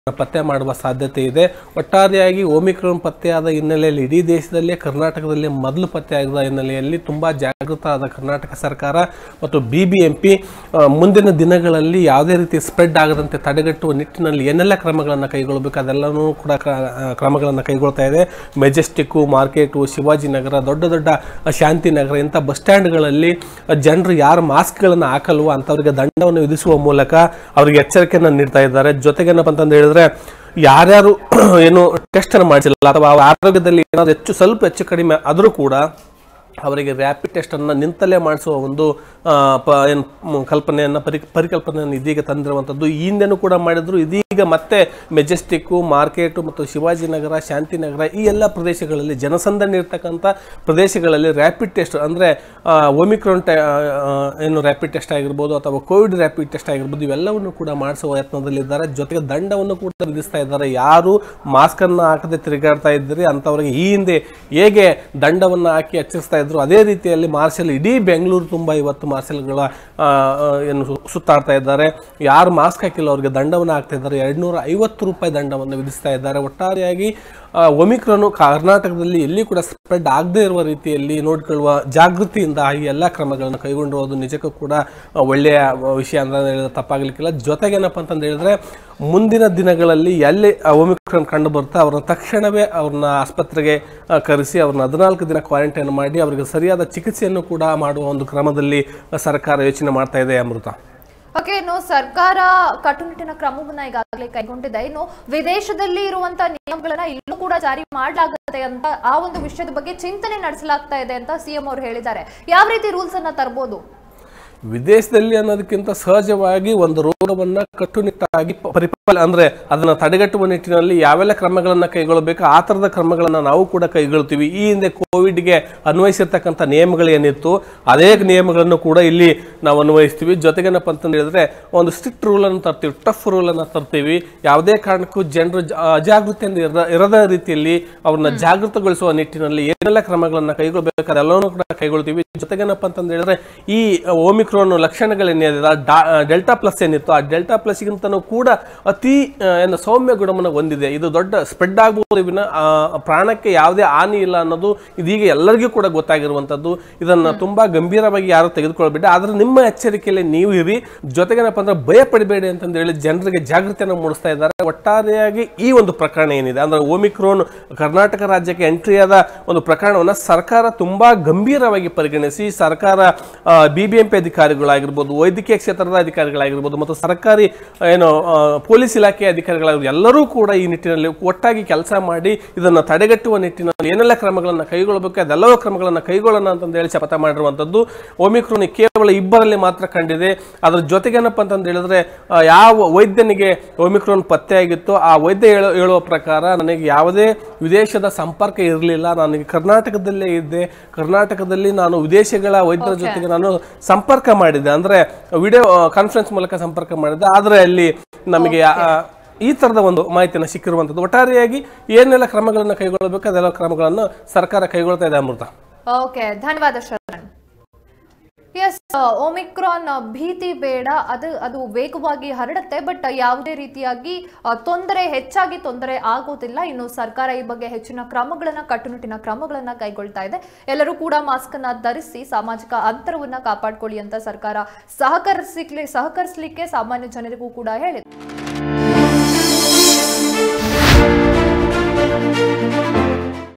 ಪತ್ತೆ ಮಾಡುವ ಸಾಧ್ಯತೆ ಇದೆ ಒಟ್ಟಾರೆಯಾಗಿ ಓಮಿಕ್ರಾನ್ ಪತ್ತೆಯಾದ ಹಿನ್ನೆಲೆಯಲ್ಲಿ ಇಡೀ ದೇಶದಲ್ಲೇ ಕರ್ನಾಟಕದಲ್ಲಿ ಮೊದಲು ಪತ್ತೆಯಾದ ಹಿನ್ನೆಲೆಯಲ್ಲಿ ತುಂಬಾ ಜಾಗೃತ ಆದ ಕರ್ನಾಟಕ ಸರ್ಕಾರ ಮತ್ತು ಬಿ ಬಿ ಎಂ ಪಿ ಮುಂದಿನ ದಿನಗಳಲ್ಲಿ ಯಾವುದೇ ರೀತಿ ಸ್ಪ್ರೆಡ್ ಆಗದಂತೆ ತಡೆಗಟ್ಟುವ ನಿಟ್ಟಿನಲ್ಲಿ ಏನೆಲ್ಲ ಕ್ರಮಗಳನ್ನು ಕೈಗೊಳ್ಳಬೇಕು ಅದೆಲ್ಲವೂ ಕೂಡ ಕ್ರಮಗಳನ್ನು ಕೈಗೊಳ್ತಾ ಇದೆ ಮೆಜೆಸ್ಟಿಕ್ಕು ಮಾರ್ಕೆಟು ಶಿವಾಜಿನಗರ ದೊಡ್ಡ ದೊಡ್ಡ ಶಾಂತಿನಗರ ಇಂಥ ಬಸ್ ಸ್ಟ್ಯಾಂಡ್ಗಳಲ್ಲಿ ಜನರು ಯಾರು ಮಾಸ್ಕ್ಗಳನ್ನು ಹಾಕಲ್ವೋ ಅಂಥವ್ರಿಗೆ ದಂಡವನ್ನು ವಿಧಿಸುವ ಮೂಲಕ ಅವರಿಗೆ ಎಚ್ಚರಿಕೆಯನ್ನು ನೀಡ್ತಾ ಇದ್ದಾರೆ ಜೊತೆಗೇನಪ್ಪ ಅಂತಂದು ಹೇಳಿದ್ರೆ ಯಾರ್ಯಾರು ಏನು ಟೆಸ್ಟ್ ಅನ್ನು ಮಾಡಿಸಿಲ್ಲ ಅಥವಾ ಅವರ ಆರೋಗ್ಯದಲ್ಲಿ ಏನಾದ್ರು ಹೆಚ್ಚು ಸ್ವಲ್ಪ ಹೆಚ್ಚು ಕಡಿಮೆ ಆದರೂ ಕೂಡ ಅವರಿಗೆ ರ್ಯಾಪಿಡ್ ಟೆಸ್ಟನ್ನು ನಿಂತಲ್ಲೇ ಮಾಡಿಸುವ ಒಂದು ಆ, ಪ ಏನು ಮ್, ಕಲ್ಪನೆಯನ್ನು ಪರಿ ಪರಿಕಲ್ಪನೆಯನ್ನು ಇದೀಗ ತಂದಿರುವಂಥದ್ದು ಈ ಹಿಂದೆನೂ ಕೂಡ ಮಾಡಿದ್ರು ಇದೀಗ ಮತ್ತೆ ಮೆಜೆಸ್ಟಿಕ್ಕು ಮಾರ್ಕೆಟು ಮತ್ತು ಶಿವಾಜಿನಗರ ಶಾಂತಿನಗರ ಈ ಎಲ್ಲ ಪ್ರದೇಶಗಳಲ್ಲಿ ಜನಸಂದಣಿ ಇರ್ತಕ್ಕಂಥ ಪ್ರದೇಶಗಳಲ್ಲಿ ರ್ಯಾಪಿಡ್ ಟೆಸ್ಟ್ ಅಂದರೆ ಒಮಿಕ್ರಾನ್ ಟೆ ಆ, ಆ, ಏನು ರ್ಯಾಪಿಡ್ ಟೆಸ್ಟ್ ಆಗಿರ್ಬೋದು ಅಥವಾ ಕೋವಿಡ್ ರ್ಯಾಪಿಡ್ ಟೆಸ್ಟ್ ಆಗಿರ್ಬೋದು ಇವೆಲ್ಲವನ್ನು ಕೂಡ ಮಾಡಿಸುವ ಯತ್ನದಲ್ಲಿದ್ದಾರೆ ಜೊತೆಗೆ ದಂಡವನ್ನು ಕೂಡ ವಿಧಿಸ್ತಾ ಇದ್ದಾರೆ ಯಾರು ಮಾಸ್ಕನ್ನು ಹಾಕದೆ ತಿರುಗಾಡ್ತಾ ಇದ್ದೀರಿ ಅಂಥವ್ರಿಗೆ ಈ ಹಿಂದೆ ಹೇಗೆ ದಂಡವನ್ನು ಹಾಕಿ ಎಚ್ಚರಿಸ್ತಾ ಇದ್ರು ಅದೇ ರೀತಿಯಲ್ಲಿ ಮಾರ್ಷಲ್ ಇಡೀ ಬೆಂಗಳೂರು ತುಂಬ ಇವತ್ತು ಮಾರ್ಷಲ್ಗಳ ಆ, ಆ, ಏನು ಸು- ಸುತ್ತಾಡ್ತಾ ಇದ್ದಾರೆ ಯಾರು ಮಾಸ್ಕ್ ಹಾಕಿಲ್ಲ ಅವರಿಗೆ ದಂಡವನ್ನು ಹಾಕ್ತಾ ಇದ್ದಾರೆ ಎರಡ್ನೂರ ಐವತ್ತು ರೂಪಾಯಿ ದಂಡವನ್ನು ವಿಧಿಸ್ತಾ ಇದ್ದಾರೆ ಒಟ್ಟಾರೆಯಾಗಿ ಆ, ಒಮಿಕ್ರಾನು ಕರ್ನಾಟಕದಲ್ಲಿ ಎಲ್ಲಿ ಕೂಡ ಸ್ಪ್ರೆಡ್ ಆಗದೇ ಇರುವ ರೀತಿಯಲ್ಲಿ ನೋಡಿಕೊಳ್ಳುವ ಜಾಗೃತಿಯಿಂದ ಈ ಎಲ್ಲ ಕ್ರಮಗಳನ್ನು ಕೈಗೊಂಡಿರೋದು ನಿಜಕ್ಕೂ ಕೂಡ ಆ, ಒಳ್ಳೆಯ ವಿಷಯ ಅಂತ ಹೇಳಿದ್ರೆ ತಪ್ಪಾಗಲಿಕ್ಕಿಲ್ಲ ಜೊತೆಗೇನಪ್ಪ ಅಂತಂದು ಹೇಳಿದ್ರೆ ಮುಂದಿನ ದಿನಗಳಲ್ಲಿ ಎಲ್ಲಿ ಆ ಒಮಿಕ್ರಾನ್ ಕಂಡು ಬರುತ್ತೆ ಅವ್ರನ್ನ ತಕ್ಷಣವೇ ಅವ್ರನ್ನ ಆಸ್ಪತ್ರೆಗೆ ಆ, ಕರೆಸಿ ಅವ್ರನ್ನ ಹದಿನಾಲ್ಕು ದಿನ ಕ್ವಾರಂಟೈನ್ ಮಾಡಿ ಅವರಿಗೆ ಸರಿಯಾದ ಚಿಕಿತ್ಸೆಯನ್ನು ಕೂಡ ಮಾಡುವ ಒಂದು ಕ್ರಮದಲ್ಲಿ ಸರ್ಕಾರ ಯೋಚನೆ ಮಾಡ್ತಾ ಇದೆ ಅಮೃತ ಓಕೆ ಇನ್ನು ಸರ್ಕಾರ ಕಟ್ಟುನಿಟ್ಟಿನ ಕ್ರಮವನ್ನ ಈಗಾಗಲೇ ಕೈಗೊಂಡಿದೆ ಇನ್ನು ವಿದೇಶದಲ್ಲಿ ಇರುವಂತಹ ನಿಯಮಗಳನ್ನ ಇಲ್ಲೂ ಕೂಡ ಜಾರಿ ಮಾಡಲಾಗುತ್ತೆ ಅಂತ ಆ ಒಂದು ವಿಷಯದ ಬಗ್ಗೆ ಚಿಂತನೆ ನಡೆಸಲಾಗ್ತಾ ಇದೆ ಅಂತ ಸಿಎಂ ಅವರು ಹೇಳಿದ್ದಾರೆ ಯಾವ ರೀತಿ ರೂಲ್ಸ್ ಅನ್ನ ತರಬಹುದು ವಿದೇಶದಲ್ಲಿ ಅನ್ನೋದಕ್ಕಿಂತ ಸಹಜವಾಗಿ ಒಂದು ರೋಗವನ್ನ ಕಟ್ಟುನಿಟ್ಟಾಗಿ ಪ- ಪರಿಪಾಲ ಅಂದ್ರೆ ಅದನ್ನ ತಡೆಗಟ್ಟುವ ನಿಟ್ಟಿನಲ್ಲಿ ಯಾವೆಲ್ಲ ಕ್ರಮಗಳನ್ನ ಕೈಗೊಳ್ಳಬೇಕು ಆ ತರದ ಕ್ರಮಗಳನ್ನ ನಾವು ಕೂಡ ಕೈಗೊಳ್ತೀವಿ ಈ ಹಿಂದೆ ಕೋವಿಡ್ಗೆ ಅನ್ವಯಿಸಿರ್ತಕ್ಕಂಥ ನಿಯಮಗಳೇನಿತ್ತು ಅದೇ ನಿಯಮಗಳನ್ನು ಕೂಡ ಇಲ್ಲಿ ನಾವು ಅನ್ವಯಿಸ್ತೀವಿ ಜೊತೆಗೇನಪ್ಪ ಅಂತಂದು ಹೇಳಿದ್ರೆ ಒಂದು ಸ್ಟ್ರಿಕ್ಟ್ ರೂಲ್ ಅನ್ನು ತರ್ತೀವಿ ಟಫ್ ರೂಲ್ ಅನ್ನ ತರ್ತೀವಿ ಯಾವುದೇ ಕಾರಣಕ್ಕೂ ಜನರು ಜ- ಅಜಾಗೃತಿಯಿಂದ ಇರ- ಇರದ ರೀತಿಯಲ್ಲಿ ಅವ್ರನ್ನ ಜಾಗೃತಗೊಳಿಸುವ ನಿಟ್ಟಿನಲ್ಲಿ ಏನೆಲ್ಲ ಕ್ರಮಗಳನ್ನ ಕೈಗೊಳ್ಳಬೇಕು ಅದೆಲ್ಲವನ್ನೂ ಕೂಡ ಕೈಗೊಳ್ತೀವಿ ಜೊತೆಗೇನಪ್ಪ ಅಂತಂದು ಹೇಳಿದ್ರೆ ಈ ಓಮಿಕ್ರೋನ್ ಲಕ್ಷಣಗಳೇನಿದೆ ಆ ಡಾ- ಡೆಲ್ಟಾ ಪ್ಲಸ್ ಏನಿತ್ತು ಆ ಡೆಲ್ಟಾ ಪ್ಲಸ್ಗಿಂತನೂ ಕೂಡ ಅತಿ ಆ, ಏನು ಸೌಮ್ಯ ಗುಣವನ್ನು ಹೊಂದಿದೆ ಇದು ದೊಡ್ಡ ಸ್ಪ್ರೆಡ್ ಆಗ್ಬೋದು ವಿನ ಆ, ಪ್ರಾಣಕ್ಕೆ ಯಾವುದೇ ಹಾನಿ ಇಲ್ಲ ಅನ್ನೋದು ಇದೀಗ ಎಲ್ಲರಿಗೂ ಕೂಡ ಗೊತ್ತಾಗಿರುವಂಥದ್ದು ಇದನ್ನ ತುಂಬಾ ಗಂಭೀರವಾಗಿ ಯಾರು ತೆಗೆದುಕೊಳ್ಬೇಡಿ ಆದ್ರೆ ನಿಮ್ಮ ಎಚ್ಚರಿಕೆಯಲ್ಲಿ ನೀವು ಇರಿ ಜೊತೆಗೇನಪ್ಪ ಅಂದ್ರೆ ಭಯ ಪಡಬೇಡಿ ಅಂತಂದು ಹೇಳಿ ಜನರಿಗೆ ಜಾಗೃತಿಯನ್ನು ಮೂಡಿಸ್ತಾ ಇದ್ದಾರೆ ಒಟ್ಟಾರೆಯಾಗಿ ಈ ಒಂದು ಪ್ರಕರಣ ಏನಿದೆ ಅಂದ್ರೆ ಓಮಿಕ್ರೋನ್ ಕರ್ನಾಟಕ ರಾಜ್ಯಕ್ಕೆ ಎಂಟ್ರಿ ಆದ ಒಂದು ಪ್ರಕರಣವನ್ನು ಸರ್ಕಾರ ತುಂಬಾ ಗಂಭೀರವಾಗಿ ಪರಿಗಣಿಸಿ ಸರ್ಕಾರ ಬಿ ಬಿ ಎಂ ಪಿ ಅಧಿಕಾರಿಗಳಾಗಿರ್ಬೋದು ವೈದ್ಯಕೀಯ ಕ್ಷೇತ್ರದ ಅಧಿಕಾರಿಗಳಾಗಿರ್ಬೋದು ಮತ್ತು ಸರ್ಕಾರಿ ಆ, ಏನು ಆ, ಪೊಲೀಸ್ ಇಲಾಖೆ ಅಧಿಕಾರಿಗಳಾಗಿರ್ಬೋದು ಎಲ್ಲರೂ ಕೂಡ ಈ ನಿಟ್ಟಿನಲ್ಲಿ ಒಟ್ಟಾಗಿ ಕೆಲಸ ಮಾಡಿ ಇದನ್ನು ತಡೆಗಟ್ಟುವ ನಿಟ್ಟಿನಲ್ಲಿ ಏನೆಲ್ಲ ಕ್ರಮಗಳನ್ನು ಕೈಗೊಳ್ಳಬೇಕು ಅದೆಲ್ಲವೂ ಕ್ರಮಗಳನ್ನು ಕೈಗೊಳ್ಳೋಣ ಅಂತಂದು ಹೇಳಿ ಶಪಥ ಮಾಡಿರುವಂಥದ್ದು ಒಮಿಕ್ರೋನ್ ಕೇವಲ ಇಬ್ಬರಲ್ಲಿ ಮಾತ್ರ ಕಂಡಿದೆ ಅದ್ರ ಜೊತೆಗೇನಪ್ಪ ಅಂತಂದು ಹೇಳಿದ್ರೆ ಆ, ಯಾವ ವೈದ್ಯನಿಗೆ ಒಮಿಕ್ರೋನ್ ಪತ್ತೆಯಾಗಿತ್ತು ಆ ವೈದ್ಯ ಹೇಳೋ ಹೇಳುವ ಪ್ರಕಾರ ನನಗೆ ಯಾವುದೇ ವಿದೇಶದ ಸಂಪರ್ಕ ಇರಲಿಲ್ಲ ನನಗೆ ಕರ್ನಾಟಕದಲ್ಲೇ ಇದ್ದೆ ಕರ್ನಾಟಕದಲ್ಲಿ ನಾನು ವಿದೇಶಗಳ ವೈದ್ಯರ ಜೊತೆಗೆ ನಾನು ಸಂಪರ್ಕ ಮಾಡಿದ್ದೆ ಅಂದ್ರೆ ವಿಡಿಯೋ ಕಾನ್ಫರೆನ್ಸ್ ಮೂಲಕ ಸಂಪರ್ಕ ಮಾಡಿದ್ದೆ ಆದರೆ ಅಲ್ಲಿ ನಮಗೆ ಆ, ಈ ತರದ ಒಂದು ಮಾಹಿತಿಯನ್ನು ಸಿಕ್ಕಿರುವಂಥದ್ದು ಒಟ್ಟಾರೆಯಾಗಿ ಏನೆಲ್ಲ ಕ್ರಮಗಳನ್ನು ಕೈಗೊಳ್ಳಬೇಕು ಅದೆಲ್ಲ ಕ್ರಮಗಳನ್ನು ಸರ್ಕಾರ ಕೈಗೊಳ್ತಾ ಇದೆ ಅಮೃತ ಓಕೆ ಧನ್ಯವಾದ ಶರಣ್ ಎಸ್ ಒಮಿಕ್ರಾನ್ ಭೀತಿ ಬೇಡ ಅದು ಅದು ವೇಗವಾಗಿ ಹರಡುತ್ತೆ ಬಟ್ ಯಾವುದೇ ರೀತಿಯಾಗಿ ಆ, ತೊಂದರೆ ಹೆಚ್ಚಾಗಿ ತೊಂದರೆ ಆಗೋದಿಲ್ಲ ಇನ್ನು ಸರ್ಕಾರ ಈ ಬಗ್ಗೆ ಹೆಚ್ಚಿನ ಕ್ರಮಗಳನ್ನ ಕಟ್ಟುನಿಟ್ಟಿನ ಕ್ರಮಗಳನ್ನ ಕೈಗೊಳ್ತಾ ಇದೆ ಎಲ್ಲರೂ ಕೂಡ ಮಾಸ್ಕ್ ಅನ್ನ ಧರಿಸಿ ಸಾಮಾಜಿಕ ಅಂತರವನ್ನ ಕಾಪಾಡ್ಕೊಳ್ಳಿ ಅಂತ ಸರ್ಕಾರ ಸಹಕರಿಸಲಿಕ್ಕೆ ಸಹಕರಿಸಲಿಕ್ಕೆ ಸಾಮಾನ್ಯ ಜನರಿಗೂ ಕೂಡ ಹೇಳಿದೆ